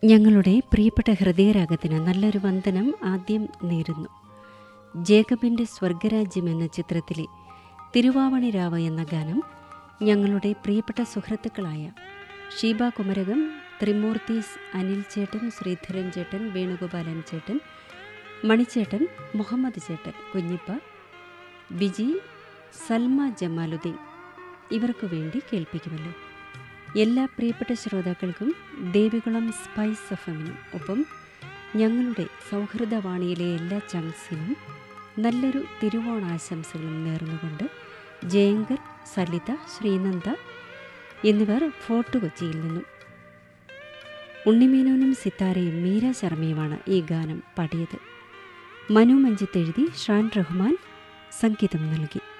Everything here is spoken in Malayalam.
ഞങ്ങളുടെ പ്രിയപ്പെട്ട ഹൃദയരാഗത്തിന് നല്ലൊരു വന്ദനം ആദ്യം നേരുന്നു ജേക്കബിൻ്റെ സ്വർഗരാജ്യം എന്ന ചിത്രത്തിലെ തിരുവാവണി രാവ് എന്ന ഗാനം ഞങ്ങളുടെ പ്രിയപ്പെട്ട സുഹൃത്തുക്കളായ ഷീബ കുമരകം ത്രിമൂർത്തീസ് അനിൽ ചേട്ടൻ ശ്രീധരൻ ചേട്ടൻ വേണുഗോപാലൻ ചേട്ടൻ മണിച്ചേട്ടൻ മുഹമ്മദ് ചേട്ടൻ കുഞ്ഞിപ്പ ബിജി സൽമ ജമാലുദ്ദീൻ ഇവർക്ക് വേണ്ടി കേൾപ്പിക്കുമല്ലോ എല്ലാ പ്രിയപ്പെട്ട ശ്രോതാക്കൾക്കും ദേവികുളം സ്പൈസ് എഫമിനും ഒപ്പം ഞങ്ങളുടെ സൗഹൃദവാണിയിലെ എല്ലാ ചങ്സിനും നല്ലൊരു തിരുവോണാശംസകളും നേർന്നുകൊണ്ട് ജയങ്കർ സലിത ശ്രീനന്ദ എന്നിവർ ഫോർട്ട് കൊച്ചിയിൽ നിന്നും ഉണ്ണിമേനോനും സിത്താരയും മീര ശർമ്മയുമാണ് ഈ ഗാനം പാടിയത് മനു മഞ്ജിത്ത് എഴുതി ഷാൻ റഹ്മാൻ സംഗീതം നൽകി